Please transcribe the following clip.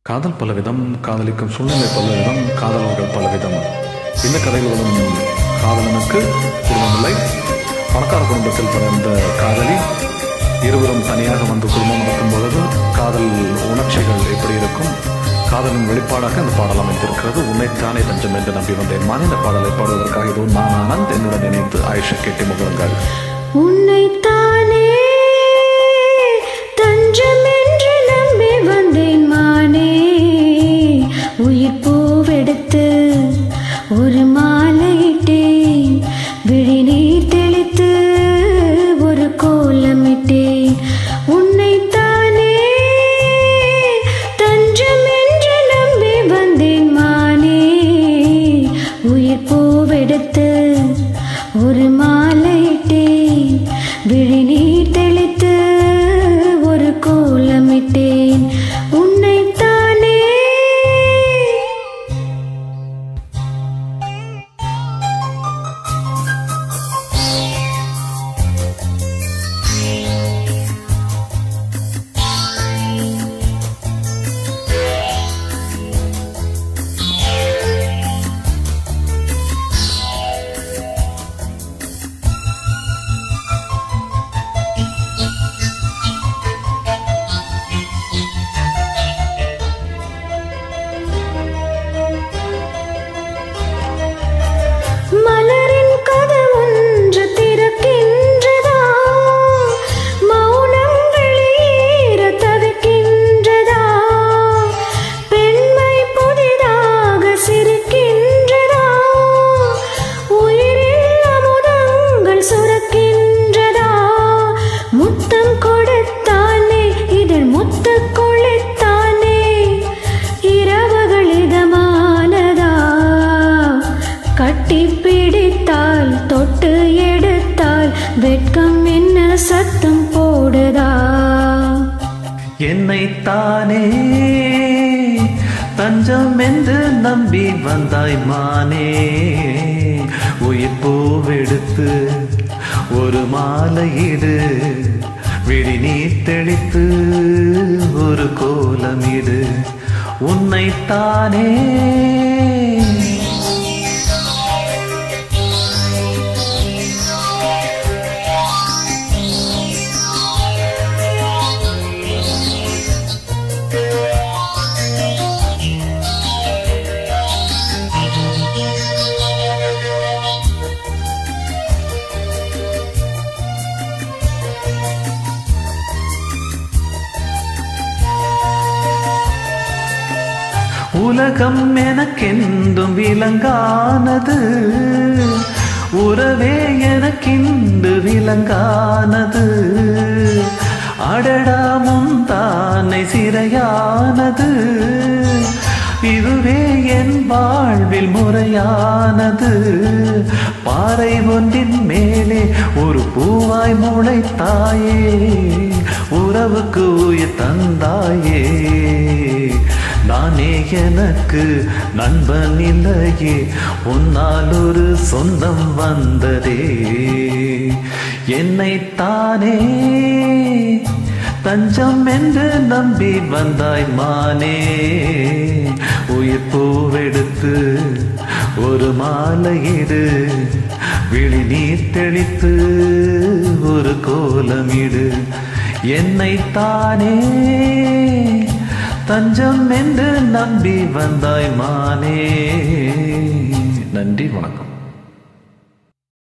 காதல் பலவிதம் காதலிக்கும் சூழ்நிலை பலவிதம் காதலர்கள் பலவிதம் இந்த கதையில் வரும் காதலனுக்கு குடும்பமில்லை பணக்கார குடும்பத்தில் பிறந்த காதலி இருவரும் தனியாக வந்து குடும்பம் நடக்கும் பொழுது காதல் உணர்ச்சிகள் எப்படி இருக்கும் காதலின் வெளிப்பாடாக இந்த பாடல் அமைந்திருக்கிறது உன்னைத்தானே தஞ்சம் என்று நம்பி வந்தேன் மான் இந்த பாடலை பாடுவதற்காக இது நான் ஆனந்த் என்னுடன் இணைந்து ஆயுஷை கேட்டி முகங்கள் உன்னைத்தானே தஞ்சம் என்று நம்பி வந்தேன் மானே உயிர் பூவெடுத்து ஒரு மாலையிட்டேன் விழிநீர் தெளித்து ஒரு கோலமிட்டேன் உன்னைத்தானே தஞ்சம் என்று நம்பி வந்தேன் மானே உயிர் பூவெடுத்து ஒரு மாலையிட்டேன் விழிநீர் தெளித்து ஒரு கோலமிட்டேன் உன்னைத்தானே மலரின் கதவொன்று திறக்கின்றதா மௌனம் வெளியேற தவிக்கின்றதா பெண்மை புதிதாக சிரிக்கின்றதா உயிரில் அமுதங்கள் சுரக்கின்றதா முத்தம் கொடுத்தானே இதழ் முத்த கொளித்தானே இரவுகள் இதமானதா கட்டி பிடித்தால் தொட்டு எடுத்தால் வெட்கம் என்ன சத்தம் போடுதா என்னைத்தானே தஞ்சம் என்று நம்பி வந்தாய் மானே உயிர் பூவெடுத்து ஒரு மாலையிடு விழி நீர் தெளித்து ஒரு கோலமிடு உன்னைத்தானே உலகம் எனக்கென்றும் விலங்கானது உறவே எனக்கின்று விலங்கானது அடடா முந்தானை சிறையானது இதுவே என் வாழ்வில் முறையானது பாறை ஒன்றின் மேலே ஒரு பூவாய் முளைத்தாயே உறவுக்கு உயிர் தந்தாயே நானே எனக்கு நண்பன் இல்லையே உன்னால் ஒரு சொந்தம் வந்ததே என்னைத்தானே தஞ்சம் என்று நம்பி வந்தாய் மானே உயிர் பூவெடுத்து ஒரு மாலையிடு விழி நீர் தெளித்து ஒரு கோலமிடு என்னைத்தானே தஞ்சம் என்று நம்பி வந்தாய் மானே நன்றி வணக்கம்